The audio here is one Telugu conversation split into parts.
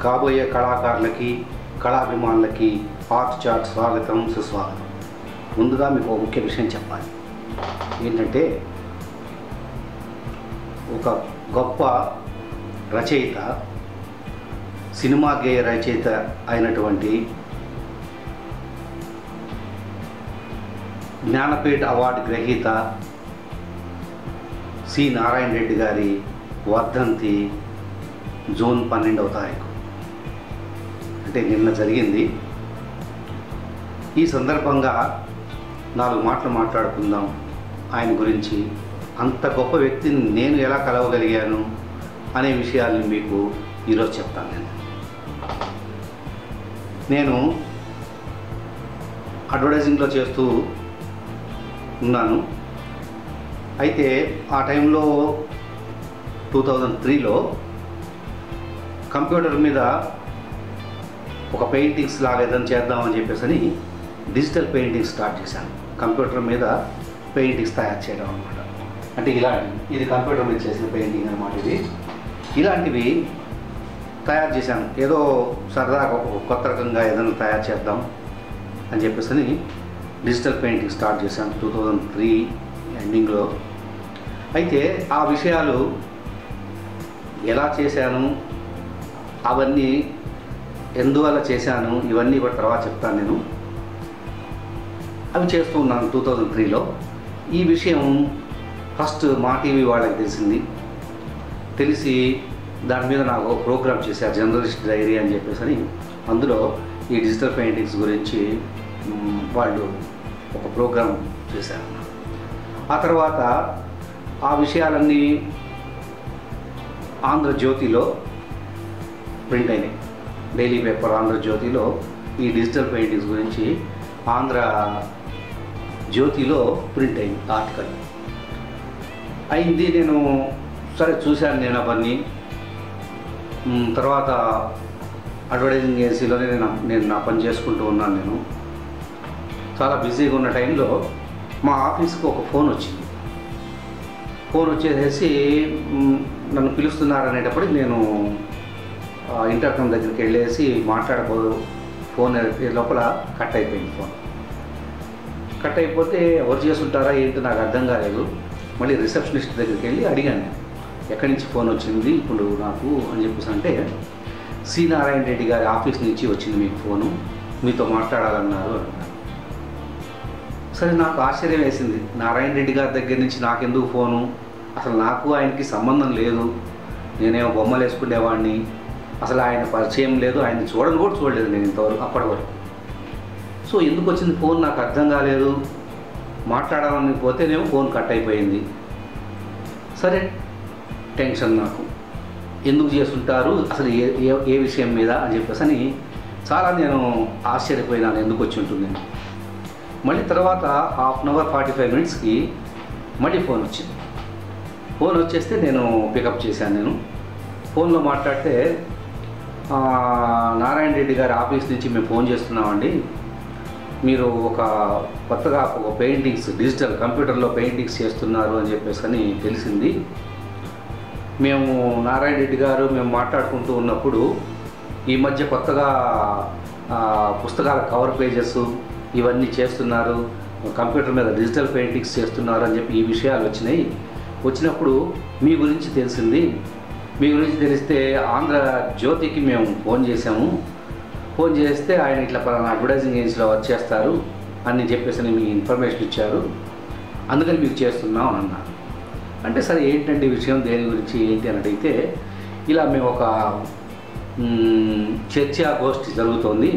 కాబోయే కళాకారులకి కళాభిమానులకి ఆర్ట్ చాట్ స్వాగతం సుస్వాగతం ముందుగా మీకు ఒక ముఖ్య విషయం చెప్పాలి ఏంటంటే ఒక గొప్ప రచయిత సినిమా గేయ రచయిత అయినటువంటి జ్ఞానపీఠ అవార్డు గ్రహీత సి నారాయణ రెడ్డి గారి వర్ధంతి జూన్ పన్నెండవ తారీఖు అంటే నిన్న జరిగింది ఈ సందర్భంగా నాలుగు మాటలు మాట్లాడుకుందాం ఆయన గురించి అంత గొప్ప వ్యక్తిని నేను ఎలా కలవగలిగాను అనే విషయాల్ని మీకు ఈరోజు చెప్తాను నేను నేను అడ్వర్టైజింగ్లో చేస్తూ ఉన్నాను అయితే ఆ టైంలో టూ థౌజండ్ త్రీలో కంప్యూటర్ మీద ఒక పెయింటింగ్స్ లాగా ఏదైనా చేద్దామని చెప్పేసి డిజిటల్ పెయింటింగ్స్ స్టార్ట్ చేశాను కంప్యూటర్ మీద పెయింటింగ్స్ తయారు చేయడం అనమాట అంటే ఇలాంటి ఇది కంప్యూటర్ మీద చేసిన పెయింటింగ్ అనమాట ఇది ఇలాంటివి తయారు చేశాను ఏదో సరదాగా ఒక కొత్త రకంగా ఏదైనా తయారు చేద్దాం అని చెప్పేసి డిజిటల్ పెయింటింగ్ స్టార్ట్ చేశాను టూ థౌజండ్ త్రీ ఎండింగ్లో అయితే ఆ విషయాలు ఎలా చేశాను అవన్నీ ఎందువల్ల చేశాను ఇవన్నీ కూడా తర్వాత చెప్తాను నేను అవి చేస్తూ ఉన్నాను టూ థౌజండ్ త్రీలో ఈ విషయం ఫస్ట్ మా టీవీ వాళ్ళకి తెలిసింది తెలిసి దాని మీద నాకు ఒక ప్రోగ్రామ్ చేశారు జర్నలిస్ట్ డైరీ అని చెప్పేసి అని అందులో ఈ డిజిటల్ పెయింటింగ్స్ గురించి మ్, వాళ్ళు ఒక ప్రోగ్రామ్ చేశారు ఆ తర్వాత ఆ విషయాలన్నీ ఆంధ్రజ్యోతిలో ప్రింట్ అయినాయి డైలీ పేపర్ ఆంధ్రజ్యోతిలో ఈ డిజిటల్ పెయింటింగ్స్ గురించి ఆంధ్ర జ్యోతిలో ప్రింట్ అయింది ఆర్టికల్ అయింది నేను సరే చూశాను నేను అవన్నీ మ్, తర్వాత అడ్వర్టైజింగ్ ఏజెన్సీలోనే నేను నేను నా పని చేసుకుంటూ ఉన్నాను నేను చాలా బిజీగా ఉన్న టైంలో మా ఆఫీస్కి ఒక ఫోన్ వచ్చింది ఫోన్ వచ్చేసేసి మ్, నన్ను పిలుస్తున్నారు అనేటప్పటికి నేను ఆ, ఇంటర్కమ్ దగ్గరికి వెళ్ళేసి మాట్లాడబో ఫోన్ ఎత్తే లోపల కట్ అయిపోయింది ఫోన్ కట్ అయిపోతే ఎవరు చేస్తుంటారా ఏంటి నాకు అర్థం కాలేదు మళ్ళీ రిసెప్షనిస్ట్ దగ్గరికి వెళ్ళి అడిగాను నేను, ఎక్కడి నుంచి ఫోన్ వచ్చింది ఇప్పుడు నాకు అని చెప్పేసి అంటే సి నారాయణ రెడ్డి గారి ఆఫీస్ నుంచి వచ్చింది మీకు ఫోను మీతో మాట్లాడాలన్నారు అన్నారు సరే నాకు ఆశ్చర్యం వేసింది నారాయణ రెడ్డి గారి దగ్గర నుంచి నాకెందుకు ఫోను అసలు నాకు ఆయనకి సంబంధం లేదు నేనేమో బొమ్మలు వేసుకునేవాడిని అసలు ఆయన పరిచయం లేదు ఆయన చూడని కూడా చూడలేదు నేను ఇంతవరకు అప్పటి వరకు సో ఎందుకు వచ్చింది ఫోన్ నాకు అర్థం కాలేదు మాట్లాడాలని పోతేనేమో ఫోన్ కట్ అయిపోయింది సరే టెన్షన్ నాకు ఎందుకు చేస్తుంటారు అసలు ఏ ఏ ఏ విషయం మీద అని చెప్పేసి అని చాలా నేను ఆశ్చర్యపోయినాను ఎందుకు వచ్చి ఉంటుంది అని. మళ్ళీ తర్వాత half an hour forty five మినిట్స్కి మళ్ళీ ఫోన్ వచ్చింది ఫోన్ వచ్చేస్తే నేను పికప్ చేశాను నేను ఫోన్లో మాట్లాడితే "ఆ, నారాయణ రెడ్డి గారి ఆఫీస్ నుంచి మేము ఫోన్ చేస్తున్నామండి మీరు ఒక కొత్తగా ఒక పెయింటింగ్స్ డిజిటల్ కంప్యూటర్లో పెయింటింగ్స్ చేస్తున్నారు అని చెప్పేసి అని తెలిసింది మేము నారాయణ రెడ్డి గారు మేము మాట్లాడుకుంటూ ఉన్నప్పుడు ఈ మధ్య కొత్తగా ఆ, పుస్తకాల కవర్ పేజెస్ ఇవన్నీ చేస్తున్నారు కంప్యూటర్ మీద డిజిటల్ పెయింటింగ్స్ చేస్తున్నారు అని చెప్పి ఈ విషయాలు వచ్చినాయి వచ్చినప్పుడు మీ గురించి తెలిసింది మీ గురించి తెలిస్తే ఆంధ్ర జ్యోతికి మేము ఫోన్ చేసాము ఫోన్ చేస్తే ఆయన ఇట్లా పలానా అడ్వర్టైజింగ్ ఏజెన్సీలో వర్క్ చేస్తారు అని చెప్పేసి అని మీ ఇన్ఫర్మేషన్ ఇచ్చారు అందుకని మీకు చేస్తున్నాం అని అన్నారు అంటే సరే ఏంటంటే ఈ విషయం దేని గురించి ఏంటి అని అడిగితే ఇలా మేము ఒక మ్, చర్చా గోష్ఠి జరుగుతోంది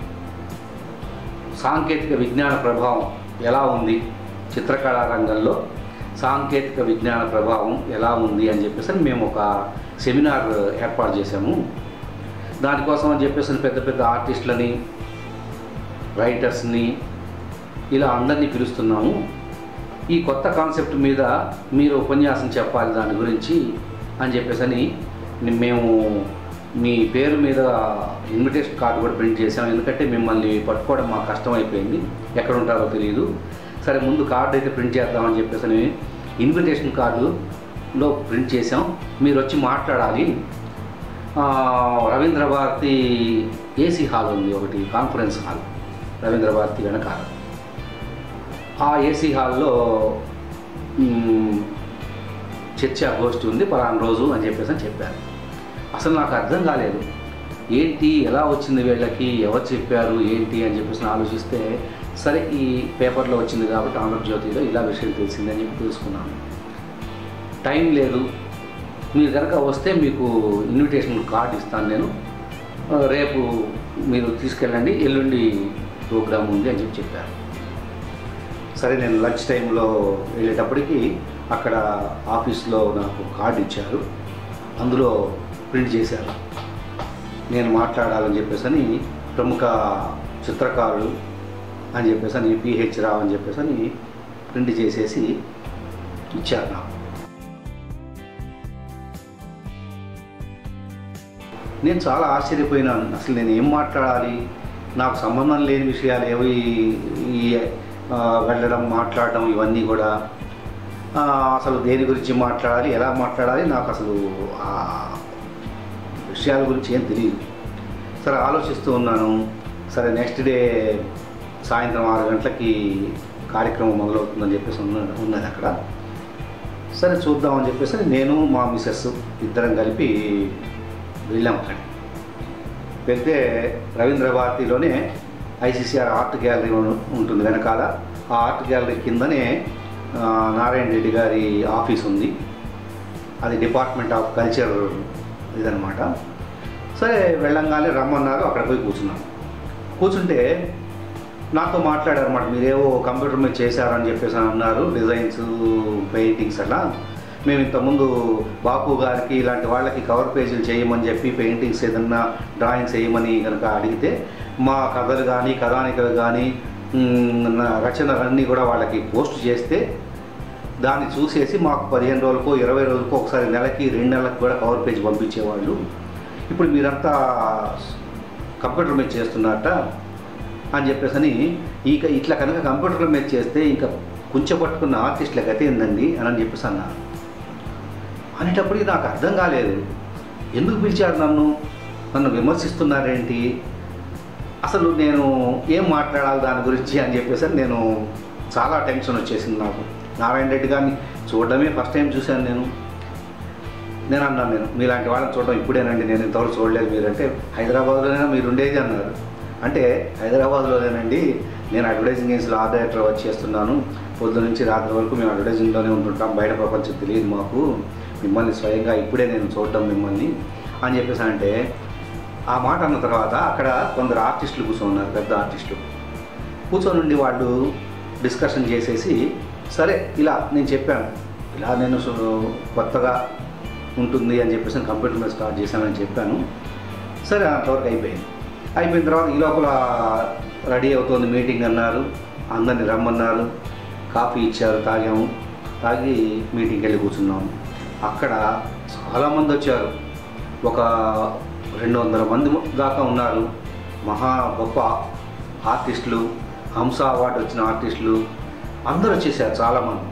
సాంకేతిక విజ్ఞాన ప్రభావం ఎలా ఉంది చిత్రకళా రంగంలో సాంకేతిక విజ్ఞాన ప్రభావం ఎలా ఉంది అని చెప్పేసి మేము ఒక సెమినార్ ఏర్పాటు చేశాము దానికోసం అని చెప్పేసి పెద్ద పెద్ద ఆర్టిస్టులని రైటర్స్ని ఇలా అందరినీ పిలుస్తున్నాము ఈ కొత్త కాన్సెప్ట్ మీద మీరు ఉపన్యాసం చెప్పాలి దాని గురించి అని చెప్పేసి అని మేము మీ పేరు మీద ఇన్విటేషన్ కార్డు కూడా ప్రింట్ చేసాం ఎందుకంటే మిమ్మల్ని పట్టుకోవడం మాకు కష్టమైపోయింది ఎక్కడ ఉంటారో తెలియదు సరే ముందు కార్డు అయితే ప్రింట్ చేద్దామని చెప్పేసి అని ఇన్విటేషన్ కార్డులో ప్రింట్ చేసాం మీరు వచ్చి మాట్లాడాలి ఆ, రవీంద్ర భారతి ఏసీ హాల్ ఉంది ఒకటి కాన్ఫరెన్స్ హాల్ రవీంద్ర భారతి వెనకాల ఆ ఏసీ హాల్లో మ్, చర్చా గోష్ఠి ఉంది పలానా రోజు అని చెప్పేసి అని చెప్పారు అసలు నాకు అర్థం కాలేదు ఏంటి ఎలా వచ్చింది వీళ్ళకి ఎవరు చెప్పారు ఏంటి అని చెప్పేసి నేను ఆలోచిస్తే సరే ఈ పేపర్లో వచ్చింది కాబట్టి ఆంధ్రజ్యోతిలో ఇలా విషయం తెలిసిందని చెప్పి తెలుసుకున్నాను టైం లేదు మీరు కనుక వస్తే మీకు ఇన్విటేషన్ కార్డు ఇస్తాను నేను ఆ, రేపు మీరు తీసుకెళ్ళండి ఎల్లుండి ప్రోగ్రామ్ ఉంది అని చెప్పి చెప్పారు సరే నేను లంచ్ టైంలో వెళ్ళేటప్పటికి అక్కడ ఆఫీస్లో నాకు కార్డు ఇచ్చారు అందులో ప్రింట్ చేశారు నేను మాట్లాడాలని చెప్పేసి అని ప్రముఖ చిత్రకారుడు అని చెప్పేసి అని పిహెచ్ రావు అని చెప్పేసి అని ప్రింట్ చేసేసి ఇచ్చారు నాకు నేను చాలా ఆశ్చర్యపోయినాను అసలు నేను ఏం మాట్లాడాలి నాకు సంబంధం లేని విషయాలు ఏవి ఈ ఆ, వెళ్ళడం మాట్లాడడం ఇవన్నీ కూడా ఆ, అసలు దేని గురించి మాట్లాడాలి ఎలా మాట్లాడాలి నాకు అసలు ఆ విషయాల గురించి ఏం తెలియదు సరే ఆలోచిస్తూ ఉన్నాను సరే నెక్స్ట్ డే సాయంత్రం ఆరు గంటలకి కార్యక్రమం మొదలవుతుందని చెప్పేసి ఉన్న ఉన్నది అక్కడ సరే చూద్దామని చెప్పేసి నేను మా మిసెస్ ఇద్దరం కలిపి వెళ్ళాం అక్కడికి వెళ్తే రవీంద్ర భారతిలోనే ఐసీసీఆర్ ఆర్ట్ గ్యాలరీ ఉం- ఉంటుంది వెనకాల ఆ ఆర్ట్ గ్యాలరీ కిందనే ఆ, నారాయణ రెడ్డి గారి ఆఫీస్ ఉంది అది డిపార్ట్మెంట్ ఆఫ్ కల్చర్ ఇదనమాట సరే వెళ్ళంగానే రమ్మన్నారు అక్కడ పోయి కూర్చున్నాం కూర్చుంటే నాతో మాట్లాడారు అన్నమాట మీరేవో కంప్యూటర్ మీద చేశారని చెప్పేసి అని అన్నారు డిజైన్స్ పెయింటింగ్స్ అలా మేము ఇంతకుముందు బాపు గారికి ఇలాంటి వాళ్ళకి కవర్ పేజీలు చేయమని చెప్పి పెయింటింగ్స్ ఏదన్నా డ్రాయింగ్స్ వేయమని కనుక అడిగితే మా కథలు కానీ కథానికలు కానీ రచనలన్నీ కూడా వాళ్ళకి పోస్ట్ చేస్తే దాన్ని చూసేసి మాకు పదిహేను రోజులకో ఇరవై రోజులకో ఒకసారి నెలకి రెండు నెలలకు కూడా కవర్ పేజ్ పంపించేవాళ్ళు ఇప్పుడు మీరంతా కంప్యూటర్ మీద చేస్తున్నారట అని చెప్పేసి అని ఇక ఇట్లా కనుక కంప్యూటర్ మీద చేస్తే ఇంకా కుంచపట్టుకున్న ఆర్టిస్టుల గతి ఏందండి అని అని చెప్పేసి అన్నారు అనేటప్పటికి నాకు అర్థం కాలేదు ఎందుకు పిలిచారు నన్ను నన్ను విమర్శిస్తున్నారేంటి అసలు నేను ఏం మాట్లాడాలి దాని గురించి అని చెప్పేసి అని నేను చాలా టెన్షన్ వచ్చేసింది నాకు నారాయణ రెడ్డి గారిని చూడడమే ఫస్ట్ టైం చూశాను నేను నేను అన్నాను నేను మీలాంటి వాళ్ళని చూడడం ఇప్పుడేనండి నేను ఇంతవరకు చూడలేదు మీరంటే హైదరాబాద్లోనే మీరు ఉండేది అన్నారు అంటే హైదరాబాద్లోనేనండి నేను అడ్వర్టైజింగ్ ఏజెన్సీలో ఆర్ట్ డైరెక్టర్ వర్క్ చేస్తున్నాను పొద్దు నుంచి రాత్రి వరకు మేము అడ్వర్టైజింగ్లోనే ఉంటుంటాం బయట ప్రపంచం తెలియదు మాకు మిమ్మల్ని స్వయంగా ఇప్పుడే నేను చూడడం మిమ్మల్ని అని చెప్పేసి అంటే ఆ మాట అన్న తర్వాత అక్కడ కొందరు ఆర్టిస్టులు కూర్చొన్నారు పెద్ద ఆర్టిస్టులు కూర్చొని ఉండి వాళ్ళు డిస్కషన్ చేసేసి సరే ఇలా నేను చెప్పాను ఇలా నేను సు- కొత్తగా ఉంటుంది అని చెప్పేసి నేను కంప్యూటర్ మీద స్టార్ట్ చేశానని చెప్పాను సరే అంతవరకు అయిపోయింది అయిపోయిన తర్వాత ఈ లోపల రెడీ అవుతుంది మీటింగ్ అన్నారు అందరిని రమ్మన్నారు కాఫీ ఇచ్చారు తాగాము తాగి మీటింగ్కి వెళ్ళి కూర్చున్నాము అక్కడ చాలామంది వచ్చారు ఒక రెండు వందల మంది దాకా ఉన్నారు మహా గొప్ప ఆర్టిస్టులు హంస అవార్డు వచ్చిన ఆర్టిస్టులు అందరూ వచ్చేసారు చాలామంది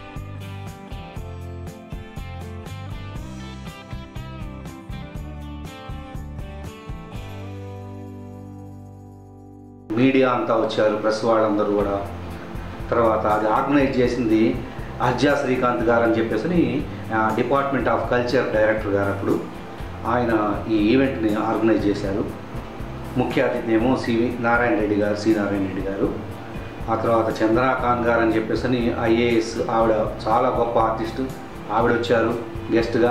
మీడియా అంతా వచ్చారు ప్రెస్ వాళ్ళందరూ కూడా తర్వాత అది ఆర్గనైజ్ చేసింది అర్జా శ్రీకాంత్ గారు అని చెప్పేసి డిపార్ట్మెంట్ ఆఫ్ కల్చర్ డైరెక్టర్ గారు అప్పుడు ఆయన ఈ ఈవెంట్ని ఆర్గనైజ్ చేశారు ముఖ్య అతిథి ఏమో సివి నారాయణ రెడ్డి గారు సి నారాయణ రెడ్డి గారు ఆ తర్వాత చంద్రకాంత్ గారు అని చెప్పేసి ఐఏఎస్ ఆవిడ చాలా గొప్ప ఆర్టిస్టు ఆవిడ వచ్చారు గెస్ట్గా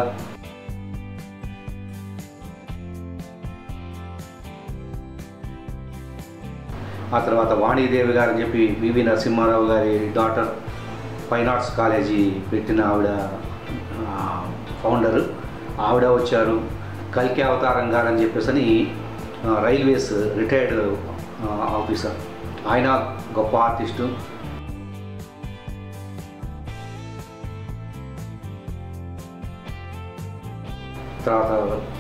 ఆ తర్వాత వాణీదేవి గారు అని చెప్పి వివి నరసింహారావు గారి డాటర్ ఫైన్ ఆర్ట్స్ కాలేజీ పెట్టిన ఆవిడ ఆ, ఫౌండర్ ఆవిడ వచ్చారు కల్కి అవతారం గారు అని చెప్పేసి అని, ఆ, రైల్వేస్ రిటైర్డ్ ఆ, ఆఫీసర్ ఆయన గొప్ప ఆర్టిస్టు తర్వాత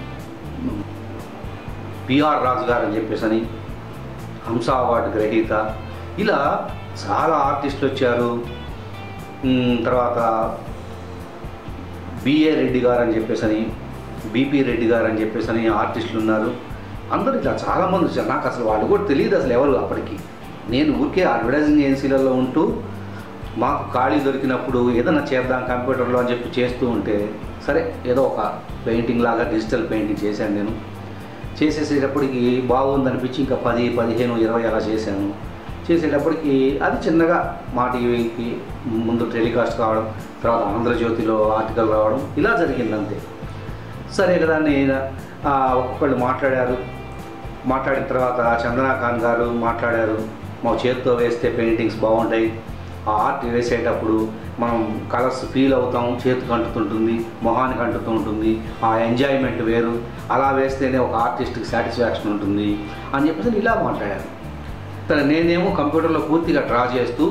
పిఆర్ రాజు గారు అని చెప్పేసి అని హంస అవార్డు గ్రహీత ఇలా చాలా ఆర్టిస్టులు వచ్చారు ఉమ్, తర్వాత బిఏ రెడ్డి గారు అని చెప్పేసి అని బీపీ రెడ్డి గారు అని చెప్పేసి అని ఆర్టిస్టులు ఉన్నారు అందరూ ఇట్లా చాలామంది వచ్చారు నాకు అసలు వాళ్ళు కూడా తెలియదు అసలు ఎవరు అప్పటికి నేను ఊరికే అడ్వర్టైజింగ్ ఏజెన్సీలలో ఉంటూ మాకు ఖాళీ దొరికినప్పుడు ఏదైనా చేద్దాం కంప్యూటర్లో అని చెప్పి చేస్తూ ఉంటే సరే ఏదో ఒక పెయింటింగ్ లాగా డిజిటల్ పెయింటింగ్ చేశాను నేను చేసేసేటప్పటికి బాగుందనిపించి ఇంకా పది పదిహేను ఇరవై అలా చేశాను చేసేటప్పటికి అది చిన్నగా మా టీవీకి ముందు టెలికాస్ట్ కావడం తర్వాత ఆంధ్రజ్యోతిలో ఆర్టికల్ రావడం ఇలా జరిగింది అంతే సరే కదా నేను ఆ, ఒక్కొక్కళ్ళు మాట్లాడారు మాట్లాడిన తర్వాత చందనా ఖాన్ గారు మాట్లాడారు మా చేతితో వేస్తే పెయింటింగ్స్ బాగుంటాయి ఆ ఆర్ట్ వేసేటప్పుడు మనం కలర్స్ ఫీల్ అవుతాం చేతికి అంటుతుంటుంది మొహానికి అంటుతూ ఉంటుంది ఆ ఎంజాయ్మెంట్ వేరు అలా వేస్తేనే ఒక ఆర్టిస్ట్కి సాటిస్ఫాక్షన్ ఉంటుంది అని చెప్పేసి ఇలా మాట్లాడారు సరే నేనేమో కంప్యూటర్లో పూర్తిగా డ్రా చేస్తూ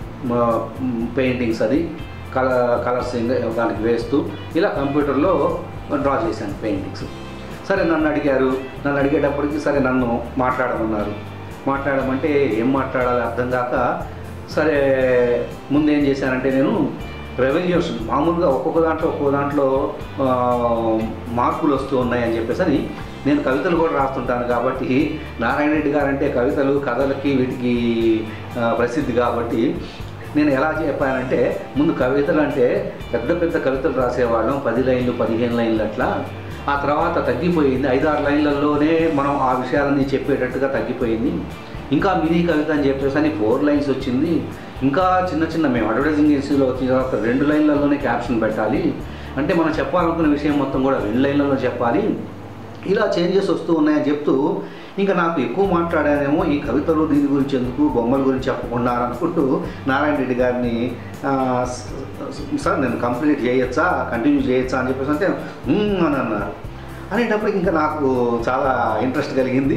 పెయింటింగ్స్ అది కల కలర్స్ దానికి వేస్తూ ఇలా కంప్యూటర్లో డ్రా చేశాను పెయింటింగ్స్ సరే నన్ను అడిగారు నన్ను అడిగేటప్పటికి సరే నన్ను మాట్లాడమన్నారు మాట్లాడమంటే ఏం మాట్లాడాలి అర్థం కాక సరే ముందు ఏం చేశానంటే నేను రెవల్యూషన్ మామూలుగా ఒక్కొక్క దాంట్లో ఒక్కొక్క దాంట్లో ఆ, మార్పులు వస్తూ ఉన్నాయని చెప్పేసి అని నేను కవితలు కూడా రాస్తుంటాను కాబట్టి నారాయణ రెడ్డి గారు అంటే కవితలు కథలకి వీటికి ఆ, ప్రసిద్ధి కాబట్టి నేను ఎలా చెప్పానంటే ముందు కవితలు అంటే పెద్ద పెద్ద కవితలు రాసేవాళ్ళం పది లైన్లు పదిహేను లైన్లు అట్లా ఆ తర్వాత తగ్గిపోయింది ఐదారు లైన్లలోనే మనం ఆ విషయాలన్నీ చెప్పేటట్టుగా తగ్గిపోయింది ఇంకా మినీ కవిత అని చెప్పేసి అని ఫోర్ లైన్స్ వచ్చింది ఇంకా చిన్న చిన్న మేము అడ్వర్టైజింగ్ ఏజెన్సీలో వచ్చిన తర్వాత రెండు లైన్లలోనే క్యాప్షన్ పెట్టాలి అంటే మనం చెప్పాలనుకున్న విషయం మొత్తం కూడా రెండు లైన్లలో చెప్పాలి ఇలా చేంజెస్ వస్తూ ఉన్నాయని చెప్తూ ఇంకా నాకు ఎక్కువ మాట్లాడానేమో ఈ కవితలు దీని గురించి ఎందుకు బొమ్మల గురించి చెప్పకుండా అని అనుకుంటూ నారాయణ రెడ్డి గారిని ఆ, స- స- సార్ నేను కంప్లీట్ చేయొచ్చా కంటిన్యూ చేయొచ్చా అని చెప్పేసి అంటే "మ్మ్" అని అన్నారు అనేటప్పటికి ఇంకా నాకు చాలా ఇంట్రెస్ట్ కలిగింది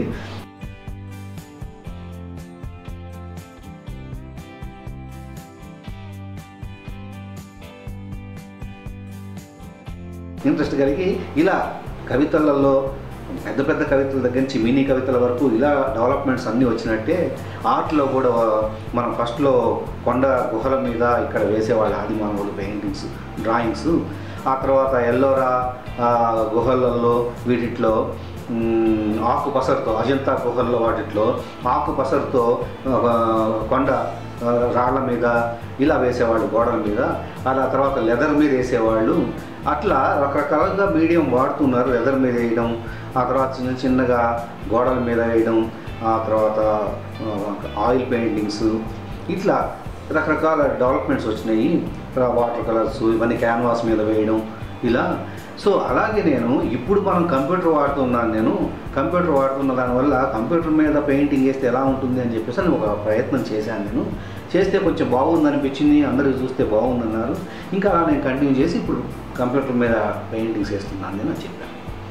ఇంట్రెస్ట్ కలిగి ఇలా కవితలలో పెద్ద పెద్ద కవితల దగ్గర నుంచి మినీ కవితల వరకు ఇలా డెవలప్మెంట్స్ అన్నీ వచ్చినట్టే ఆర్ట్లో కూడా మనం ఫస్ట్లో కొండ గుహల మీద ఇక్కడ వేసేవాళ్ళ ఆదిమానవులు పెయింటింగ్స్ డ్రాయింగ్స్ ఆ తర్వాత ఎల్లోరా ఆ, గుహలలో వీటిట్లో మ్, ఆకు పసరుతో అజంతా గుహల్లో వాటిట్లో ఆకు పసరుతో ఒక కొండ ఆ, రాళ్ళ మీద ఇలా వేసేవాళ్ళు గోడల మీద అలా తర్వాత లెదర్ మీద వేసేవాళ్ళు అట్లా రకరకాలుగా మీడియం వాడుతున్నారు లెదర్ మీద వేయడం ఆ తర్వాత చిన్న చిన్నగా గోడల మీద వేయడం ఆ తర్వాత ఆ, ఆయిల్ పెయింటింగ్స్ ఇట్లా రకరకాల డెవలప్మెంట్స్ వచ్చినాయి వాటర్ కలర్స్ ఇవన్నీ క్యాన్వాస్ మీద వేయడం ఇలా సో అలాగే నేను ఇప్పుడు మనం కంప్యూటర్ వాడుతున్నాను నేను కంప్యూటర్ వాడుతున్న దానివల్ల కంప్యూటర్ మీద పెయింటింగ్ వేస్తే ఎలా ఉంటుంది అని చెప్పేసి అని ఒక ప్రయత్నం చేశాను నేను చేస్తే కొంచెం బాగుంది అనిపించింది అందరూ చూస్తే బాగుందన్నారు ఇంకా అలా నేను కంటిన్యూ చేసి ఇప్పుడు కంప్యూటర్ మీద పెయింటింగ్స్ వేస్తున్నాను నేను అని చెప్పాను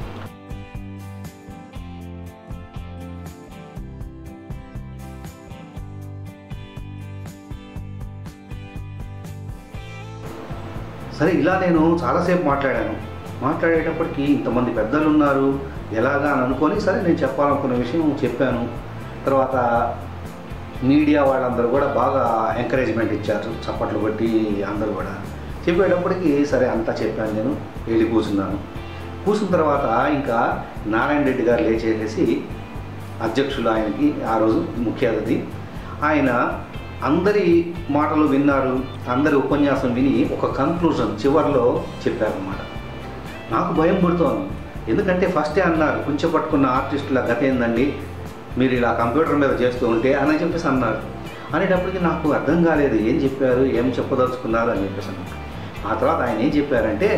సరే ఇలా నేను చాలాసేపు మాట్లాడాను మాట్లాడేటప్పటికి ఇంతమంది పెద్దలు ఉన్నారు ఎలాగా అని అనుకొని సరే నేను చెప్పాలనుకున్న విషయం చెప్పాను తర్వాత మీడియా వాళ్ళందరూ కూడా బాగా ఎంకరేజ్మెంట్ ఇచ్చారు చప్పట్లు కొట్టి అందరూ కూడా చెప్పేటప్పటికి సరే అంతా చెప్పాను నేను వెళ్ళి కూర్చున్నాను కూర్చున్న తర్వాత ఇంకా నారాయణ రెడ్డి గారు లేచేసేసి అధ్యక్షులు ఆయనకి ఆ రోజు ముఖ్య అతిథి ఆయన అందరి మాటలు విన్నారు అందరి ఉపన్యాసం విని ఒక కన్క్లూజన్ చివరిలో చెప్పారన్నమాట నాకు భయం పుడుతోంది ఎందుకంటే ఫస్టే అన్నారు కొంచెం పట్టుకున్న ఆర్టిస్టుల గత ఏందండి మీరు ఇలా కంప్యూటర్ మీద చేస్తూ ఉంటే అని చెప్పేసి అన్నారు అనేటప్పటికి నాకు అర్థం కాలేదు ఏం చెప్పారు ఏం చెప్పదలుచుకున్నారు అని చెప్పేసి అన్నారు ఆ తర్వాత ఆయన ఏం చెప్పారంటే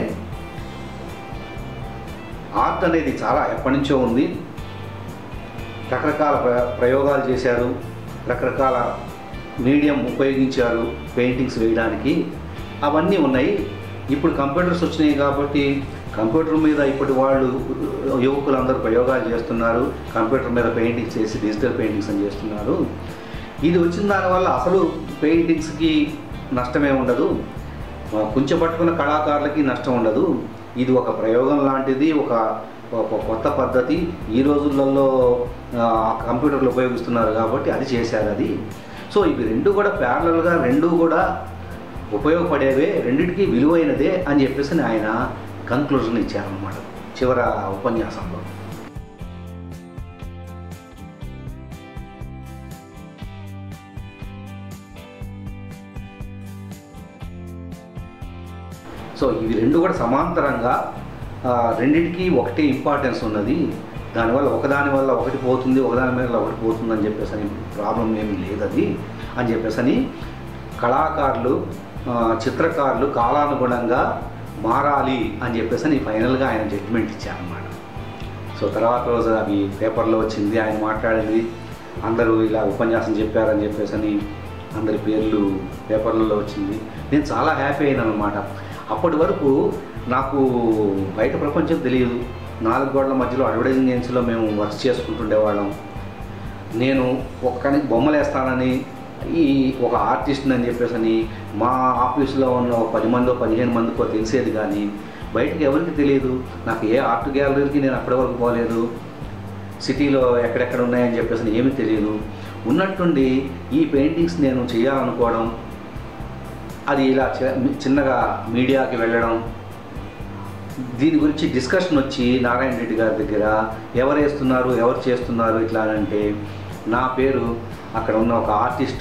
ఆర్ట్ అనేది చాలా ఎప్పటి నుంచో ఉంది రకరకాల ప్ర ప్రయోగాలు చేశారు రకరకాల మీడియం ఉపయోగించారు పెయింటింగ్స్ వేయడానికి అవన్నీ ఉన్నాయి ఇప్పుడు కంప్యూటర్స్ వచ్చినాయి కాబట్టి కంప్యూటర్ మీద ఇప్పటి వాళ్ళు యువకులందరూ ప్రయోగాలు చేస్తున్నారు కంప్యూటర్ మీద పెయింటింగ్స్ చేసి డిజిటల్ పెయింటింగ్స్ అని చేస్తున్నారు ఇది వచ్చిన దానివల్ల అసలు పెయింటింగ్స్కి నష్టమే ఉండదు ఆ, కుంచె పట్టుకున్న కళాకారులకి నష్టం ఉండదు ఇది ఒక ప్రయోగం లాంటిది ఒక ఒక కొత్త పద్ధతి ఈ రోజులలో ఆ, కంప్యూటర్లు ఉపయోగిస్తున్నారు కాబట్టి అది చేశారు అది సో ఇవి రెండు కూడా ప్యారలల్గా రెండు కూడా ఉపయోగపడేవే రెండిటికి విలువైనదే అని చెప్పేసి ఆయన కన్క్లూజన్ ఇచ్చారనమాట చివర ఉపన్యాసంలో సో ఇవి రెండు కూడా సమాంతరంగా ఆ, రెండింటికి ఒకటే ఇంపార్టెన్స్ ఉన్నది దానివల్ల ఒకదాని వల్ల ఒకటి పోతుంది ఒకదాని వల్ల ఒకటి పోతుంది అని చెప్పేసి అని ప్రాబ్లం ఏమి లేదు అది అని చెప్పేసి అని కళాకారులు ఆ, చిత్రకారులు కాలానుగుణంగా మారాలి అని చెప్పేసి అని ఫైనల్గా ఆయన జడ్జిమెంట్ ఇచ్చారన్నమాట సో తర్వాత రోజు అవి పేపర్లో వచ్చింది ఆయన మాట్లాడింది అందరూ ఇలా ఉపన్యాసం చెప్పారని చెప్పేసి అని అందరి పేర్లు పేపర్లలో వచ్చింది నేను చాలా హ్యాపీ అయినాను అనమాట అప్పటి వరకు నాకు బయట ప్రపంచం తెలియదు నాలుగు గోడల మధ్యలో అడ్వర్టైజింగ్ ఏజెన్సీలో మేము వర్క్ చేసుకుంటుండేవాళ్ళం నేను ఒక్కని బొమ్మలు వేస్తానని ఈ ఒక ఆర్టిస్ట్ని అని చెప్పేసి అని మా ఆఫీస్లో ఉన్న ఒక పది మందో పదిహేను మందికో తెలిసేది కానీ బయటకు ఎవరికి తెలియదు నాకు ఏ ఆర్ట్ గ్యాలరీకి నేను అప్పటి వరకు పోలేదు సిటీలో ఎక్కడెక్కడ ఉన్నాయని చెప్పేసి ఏమీ తెలియదు ఉన్నట్టుండి ఈ పెయింటింగ్స్ నేను చేయాలనుకోవడం అది ఇలా చి- చిన్నగా మీడియాకి వెళ్ళడం దీని గురించి డిస్కషన్ వచ్చి నారాయణ రెడ్డి గారి దగ్గర ఎవరు వేస్తున్నారు ఎవరు చేస్తున్నారు ఇట్లా అని అంటే నా పేరు అక్కడ ఉన్న ఒక ఆర్టిస్ట్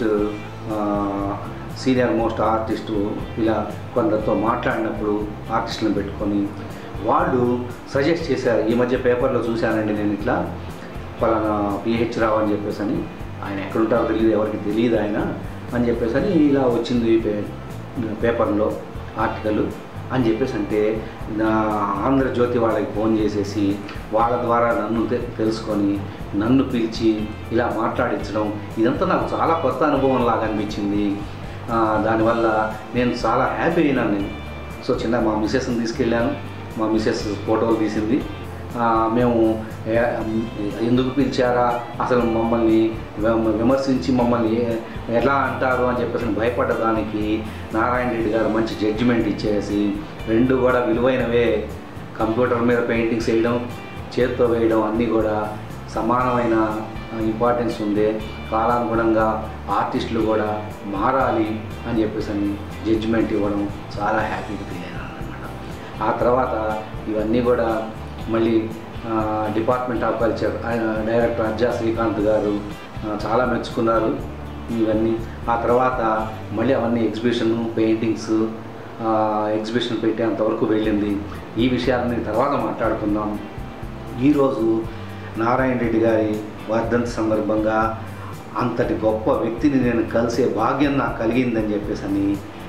సీనియర్ మోస్ట్ ఆర్టిస్టు ఇలా కొందరితో మాట్లాడినప్పుడు ఆర్టిస్టులను పెట్టుకొని వాళ్ళు సజెస్ట్ చేశారు ఈ మధ్య పేపర్లో చూశానండి నేను ఇట్లా పలానా పిహెచ్ రావు అని చెప్పేసి అని ఆయన ఎక్కడుంటారో తెలియదు ఎవరికి తెలియదు ఆయన అని చెప్పేసి అని ఇలా వచ్చింది ఈ పే పేపర్లో ఆర్టికల్ అని చెప్పేసి అంటే నా ఆంధ్రజ్యోతి వాళ్ళకి ఫోన్ చేసేసి వాళ్ళ ద్వారా నన్ను తె- తెలుసుకొని నన్ను పిలిచి ఇలా మాట్లాడించడం ఇదంతా నాకు చాలా కొత్త అనుభవం లాగా అనిపించింది ఆ, దానివల్ల నేను చాలా హ్యాపీ అయినాను నేను సో చిన్న మా మిసెస్ని తీసుకెళ్ళాను మా మిసెస్ ఫోటోలు తీసింది ఆ, మేము ఏ- ఎందుకు పిలిచారా అసలు మమ్మల్ని విమ- విమర్శించి మమ్మల్ని ఏ- ఎలా అంటారు అని చెప్పేసి భయపడ్డదానికి నారాయణ రెడ్డి గారు మంచి జడ్జిమెంట్ ఇచ్చేసి రెండు కూడా విలువైనవే కంప్యూటర్ మీద పెయింటింగ్స్ వేయడం చేత్తో వేయడం అన్నీ కూడా సమానమైన ఇంపార్టెన్స్ ఉంది కాలానుగుణంగా ఆర్టిస్టులు కూడా మారాలి అని చెప్పేసి అని జడ్జిమెంట్ ఇవ్వడం చాలా హ్యాపీగా ఫీల్ అయినాను అనమాట ఆ తర్వాత ఇవన్నీ కూడా మళ్ళీ ఆ, డిపార్ట్మెంట్ ఆఫ్ కల్చర్ ఆయన డైరెక్టర్ అర్జా శ్రీకాంత్ గారు ఆ, చాలా మెచ్చుకున్నారు ఇవన్నీ ఆ తర్వాత మళ్ళీ అవన్నీ ఎగ్జిబిషన్ పెయింటింగ్స్ ఎగ్జిబిషన్ పెట్టేంతవరకు వెళ్ళింది ఈ విషయాలని తర్వాత మాట్లాడుకుందాం ఈరోజు నారాయణ రెడ్డి గారి వర్ధంతి సందర్భంగా అంతటి గొప్ప వ్యక్తిని నేను కలిసే భాగ్యం నాకు కలిగిందని చెప్పేసి అని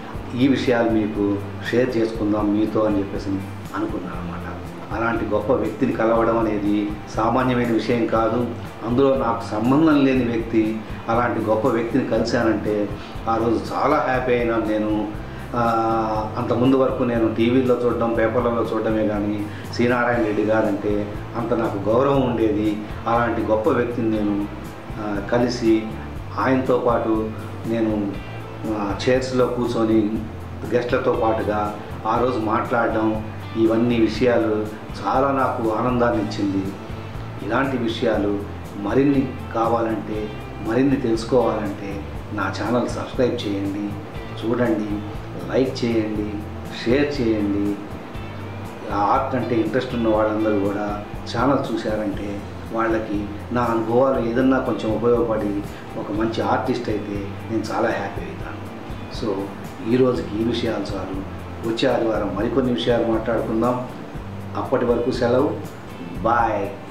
ఈ విషయాలు మీకు షేర్ చేసుకుందాం మీతో అని చెప్పేసి అనుకున్నాను అనమాట అలాంటి గొప్ప వ్యక్తిని కలవడం అనేది సామాన్యమైన విషయం కాదు అందులో నాకు సంబంధం లేని వ్యక్తి అలాంటి గొప్ప వ్యక్తిని కలిశానంటే ఆ రోజు చాలా హ్యాపీ అయినాను నేను ఆ, అంత ముందు వరకు నేను టీవీల్లో చూడడం పేపర్లలో చూడడమే కానీ శ్రీనారాయణ రెడ్డి గారంటే అంత నాకు గౌరవం ఉండేది అలాంటి గొప్ప వ్యక్తిని నేను ఆ, కలిసి ఆయనతో పాటు నేను చైర్స్లో కూర్చొని గెస్ట్లతో పాటుగా ఆ రోజు మాట్లాడడం ఇవన్నీ విషయాలు చాలా నాకు ఆనందాన్ని ఇచ్చింది ఇలాంటి విషయాలు మరిన్ని కావాలంటే మరిన్ని తెలుసుకోవాలంటే నా ఛానల్ సబ్స్క్రైబ్ చేయండి చూడండి లైక్ చేయండి షేర్ చేయండి ఆర్ట్ అంటే ఇంట్రెస్ట్ ఉన్న వాళ్ళందరూ కూడా ఛానల్ చూశారంటే వాళ్ళకి నా అనుభవాలు ఏదన్నా కొంచెం ఉపయోగపడి ఒక మంచి ఆర్టిస్ట్ అయితే నేను చాలా హ్యాపీ అవుతాను సో ఈ రోజుకి ఈ విషయాలు చాలు వచ్చే ఆదివారం మరికొన్ని విషయాలు మాట్లాడుకుందాం అప్పటి వరకు సెలవు బాయ్